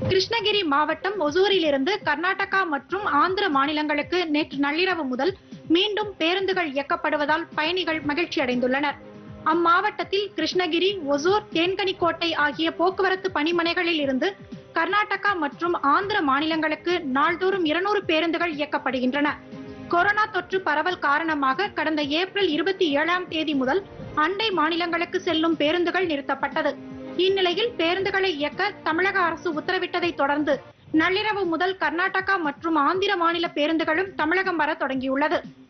கிருஷ்ணகிரி மாவட்டம் ஒசூரிலிருந்து கர்நாடகா மற்றும் ஆந்திர மாநிலங்களுக்கு நேற்று நள்ளிரவு முதல் மீண்டும் பேருந்துகள் இயக்கப்படுவதால் பயணிகள் மகிழ்ச்சி அடைந்துள்ளனர் அம்மாவட்டத்தில் கிருஷ்ணகிரி ஒசூர் தேன்கனிக்கோட்டை ஆகிய போக்குவரத்து பணிமனைகளில் இருந்து கர்நாடகா மற்றும் ஆந்திர மாநிலங்களுக்கு நாள்தோறும் இருநூறு பேருந்துகள் இயக்கப்படுகின்றன கொரோனா தொற்று பரவல் காரணமாக கடந்த ஏப்ரல் இருபத்தி ஏழாம் தேதி முதல் அண்டை மாநிலங்களுக்கு செல்லும் பேருந்துகள் நிறுத்தப்பட்டது இந்நிலையில் பேருந்துகளை இயக்க தமிழக அரசு உத்தரவிட்டதை தொடர்ந்து நள்ளிரவு முதல் கர்நாடகா மற்றும் ஆந்திர மாநில பேருந்துகளும் தமிழகம் வர தொடங்கியுள்ளது